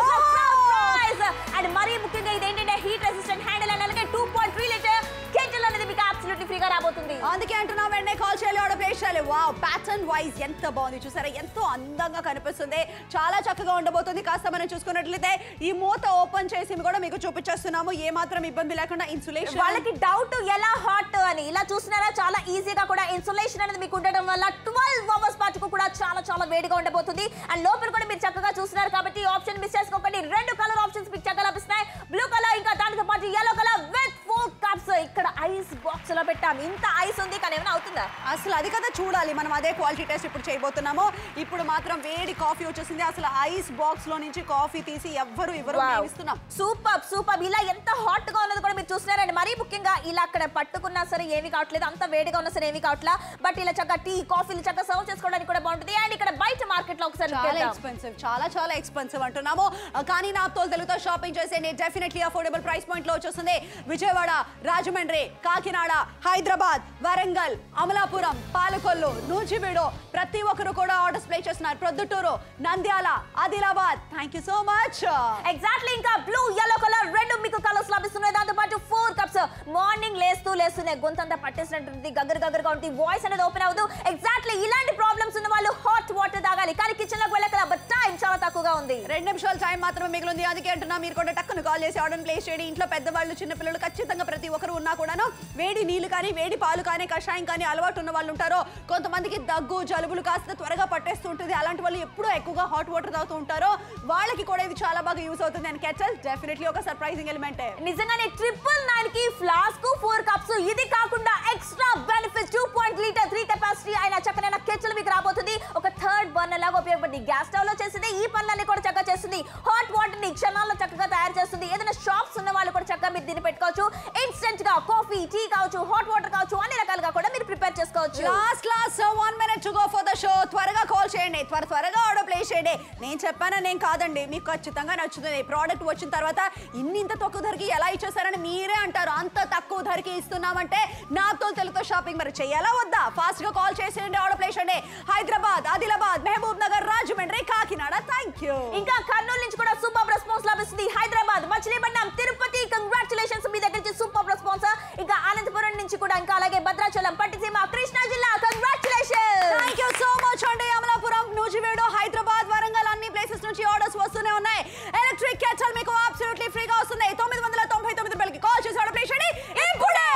surprise and మరీ ముఖ్యంగా ఇది ఏంటంటే హీట్ రెసిస్టెంట్ హ్యాండిల్ అండ్ అలాగే two point three litre kettle అనేది మీకు అబ్సల్యూట్లీ ఫ్రీగా రాబోతుంది అందుకే అంటున్నా వెంటనే కాల్ చేయాలి ఆర్డర్ ప్లేస్ చేయాలి వావ్ ప్యాటర్న్ వైజ్ ఎంత బాగుంది చూసారా ఎంతో అందంగా కనిపిస్తుంది చాలా చక్కగా ఉండబోతుంది కాస్త మనం చూసుకున్నట్లయితే ఈ మూత ఓపెన్ చేసి కూడా మీకు చూపించేస్తున్నాము ఏ మాత్రం ఇబ్బంది లేకుండా ఇన్సులేషన్ వాళ్ళకి డౌట్ ఎలా హాట్ అని ఇలా చూస్తున్నారా చాలా ఈజీగా కూడా ఇన్సులేషన్ అనేది మీకు ఉండడం వల్ల ట్వెల్వ్ అవర్స్ పాటుకు కూడా చాలా చాలా వేడిగా ఉండబోతుంది అండ్ లోపల కూడా మీరు చక్కగా చూస్తున్నారు కాబట్టి ఆప్షన్ మిస్ చేసుకోకండి రెండు కలర్ ఆప్షన్స్ మీకు చక్కగా లభిస్తాయి బ్లూ కలర్ ఇంకా దానితో పాటు yellow colour with four cups ఇక్కడ ఐస్ బాక్స్ లో పెట్టాం ఇంత ఐస్ ఉంది కానీ ఏమైనా అవుతుందా అసలు అది కదా చూడాలి మనం అదే క్వాలిటీ టెస్ట్ ఇప్పుడు చేయబోతున్నాము ఇప్పుడు మాత్రం వేడి కాఫీ వచ్చేసింది అసలు ఐస్ బాక్స్ లో నుంచి కాఫీ తీసి ఎవ్వరు ఇవ్వరు మేము ఇస్తున్నాం సూపర్ సూపర్ ఇలా ఎంత హాట్ గా ఉన్నది కూడా మీరు చూస్తున్నారండి మరీ ముఖ్యంగా ఇలా అక్కడ పట్టుకున్నా సరే ఏమీ కావట్లేదు అంత వేడిగా ఉన్నా సరే ఏమీ కావట్లా బట్ ఇలా చక్కగా టీ కాఫీలు చక్కగా సర్వ్ చేసుకోవడానికి కూడా బాగుంటుంది అండ్ ఇక్కడ బయట మార్కెట్ లో ఒకసారి చాలా చూద్దాం. ఎక్స్పెన్సివ్ చాలా చాలా ఎక్స్పెన్సివ్ అంటున్నాము ఆ, కానీ నా తోలు తెలుగుతో షాపింగ్ చేసేయండి డెఫినెట్లీ అఫోర్డబుల్ ప్రైస్ పాయింట్ లో వచ్చేస్తుంది విజయవాడ రాజమండ్రి కాకినాడ హైదరాబాద్ వరంగల్ అమలాపురం పాలకొల్లు నూజివీడు ప్రతి ఒక్కరు కూడా ఆర్డర్స్ ప్లే చేస్తున్నారు Proddatur Nandyal Adilabad thank you so much exactly ఇంకా బ్లూ yellow కలర్ రెండు మీకు కలర్స్ లభిస్తున్నాయి దాంతో పాటు ఫోర్ కప్స్ మార్నింగ్ లేస్తూ లేస్తూనే గొంతంతా పట్టేసినట్టుంది గగ్గర గగ్గరగా ఉంటుంది వాయిస్ అనేది ఓపెన్ అవ్వదు ఎగ్జాక్ట్లీ ఇలాంటి ప్రాబ్లమ్స్ ఉన్న వాళ్ళు హాట్ వాటర్ తాగాలి కానీ కిచెన్ లోకి వెళ్ళకల బట్ టైం చాలా తక్కువగా ఉంది రెండు నిమిషాల టైం మాత్రమే మిగిలింది అందుకే అంటున్నా మీరు కూడా టక్కును కాల్ చేసి ఆర్డర్ ప్లేస్ చేయండి ఇంట్లో పెద్దవాళ్ళు చిన్నపిల్లలు ఖచ్చితంగా ప్రతి ఒక్కరు ఉన్నా కూడాను వేడి నీళ్లు కానీ వేడి పాలు కానీ కషాయం కానీ అలవాటు ఉన్న వాళ్ళు ఉంటారు కొంతమందికి దగ్గు జలుబులు కాస్త త్వరగా పట్టేస్తూ ఉంటుంది అలాంటి వాళ్ళు ఎప్పుడూ ఎక్కువగా హాట్ వాటర్ తాగుతూ ఉంటారో వాళ్ళకి కూడా ఇది చాలా బాగా యూస్ అవుతుంది అండ్ కెటల్ డెఫినెట్లీ ఒక సర్ప్రైజింగ్ ఎలిమెంటే నిజంగానే ట్రిపుల్ నైన్ కి ఫ్లాస్క్ ఫోర్ కప్స్ ఇది కాకుండా extra benefit two point litre three capacity అయిన చక్కనైన కెచ్చలు మీకు రాబోతుంది ఒక థర్డ్ బర్నర్ లాగా ఉపయోగపడుతుంది గ్యాస్ స్టవ్ లో చేసింది ఈ పనులన్నీ కూడా చక్కగా చేస్తుంది హాట్ వాటర్ ని క్షణాల్లో చక్కగా తయారు చేస్తుంది ఏదైనా షాప్స్ ఉన్న వాళ్ళు కూడా చక్కగా మీరు దీన్ని పెట్టుకోవచ్చు ఇన్స్టెంట్ గా కాఫీ టీ కావచ్చు హాట్ వాటర్ కావచ్చు అన్ని రకాలుగా కూడా మీరు ప్రిపేర్ చేసుకోవచ్చు last last one minute to go for the show త్వరగా కాల్ చేయండి త్వర త్వరగా ఆర్డర్ ప్లేస్ చేయండి నేను చెప్పానా నేను కాదండి మీకు ఖచ్చితంగా నచ్చుతుంది ప్రోడక్ట్ వచ్చిన తర్వాత ఇన్ని ఇంత తక్కువ ధరకి ఎలా ఇచ్చేసారని మీరే అంటారు అంత తక్కువ ధరకి ఇస్తున్నామంటే నాతో తెలుగుతో షాపింగ్ మరి చేయాలా వద్దా ఫాస్ట్ గా కాల్ చేసేయండి ఆర్డర్ ప్లేస్ చేయండి Hyderabad Adilabad Mahabubnagar Rajahmundry Kakinada thank you ఇంకా కర్నూలు నుంచి కూడా సూపర్ రెస్పాన్స్ లభిస్తుంది హైదరాబాద్ మచిలీపట్నం తిరుపతి కంగ్రాచులేషన్స్ మీ దగ్గర నుంచి సూపర్ రెస్పాన్స్ ఇంకా అనంతపురం నుంచి కూడా ఇంకా అలాగే భద్రాచలం పట్టిసీమ కృష్ణా జిల్లా congratulation thank you so much అండి అమలాపురం నూజివీడు హైదరాబాద్ వరంగల్ అన్ని ప్లేసెస్ నుంచి ఆర్డర్స్ వస్తూనే ఉన్నాయి ఎలక్ట్రిక్ కెటల్ మీకు అబ్సల్యూట్లీ ఫ్రీగా వస్తుంది తొమ్మిది వందల తొంభై తొమ్మిది రూపాయలకి కాల్ చేసి ఆర్డర్ ప్లేస్ చేయండి ఇప్పుడే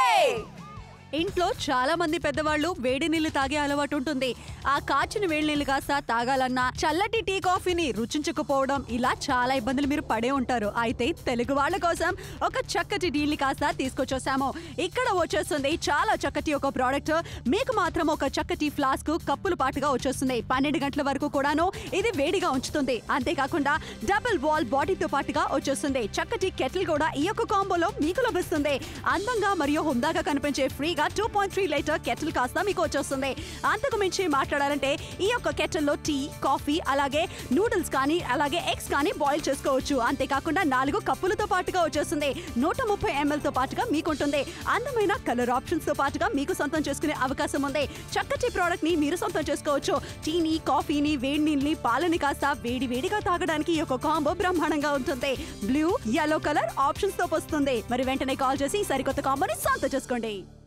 ఇంట్లో చాలా మంది పెద్దవాళ్ళు వేడి నీళ్లు తాగే అలవాటు ఉంటుంది ఆ కాచిన వేడి నీళ్లు కాస్త తాగాలన్నా చల్లటి టీ కాఫీని రుచించకపోవడం ఇలా చాలా ఇబ్బందులు మీరు పడే ఉంటారు అయితే తెలుగు వాళ్ళ కోసం ఒక చక్కటి డీల్ని కాస్త తీసుకొచ్చేసాము ఇక్కడ వచ్చేస్తుంది చాలా చక్కటి ఒక ప్రోడక్ట్ మీకు మాత్రం ఒక చక్కటి ఫ్లాస్క్ కప్పులు పాటుగా వచ్చేస్తుంది పన్నెండు గంటల వరకు కూడాను ఇది వేడిగా ఉంచుతుంది అంతేకాకుండా డబుల్ వాల్ బాడీతో పాటుగా వచ్చేస్తుంది చక్కటి కెటిల్ కూడా ఈ యొక్క కాంబోలో మీకు లభిస్తుంది అందంగా మరియు హుందాగా కనిపించే ఫ్రీగా two point three litre kettle కాస్త మీకు వచ్చేస్తుంది అంతకు మించి మాట్లాడాలంటే ఈ యొక్క కెటిల్లో టీ కాఫీ అలాగే నూడిల్స్ కానీ అలాగే ఎగ్స్ కానీ బాయిల్ చేసుకోవచ్చు అంతేకాకుండా నాలుగు కప్పులతో పాటుగా వచ్చేస్తుంది నూట ముప్పై ఎంఎల్ తో పాటుగా మీకుంటుంది అందమైన కలర్ ఆప్షన్స్ తో పాటుగా మీకు సొంతం చేసుకునే అవకాశం ఉంది చక్కటి ప్రోడక్ట్ ని మీరు సొంతం చేసుకోవచ్చు టీని కాఫీని వేడి నీళ్ళని పాలని కాస్త వేడి వేడిగా తాగడానికి ఈ యొక్క కాంబో బ్రహ్మాండంగా ఉంటుంది బ్లూ yellow కలర్ ఆప్షన్స్ తో వస్తుంది మరి వెంటనే కాల్ చేసి ఈ సరికొత్త కాంబోని సొంతం చేసుకోండి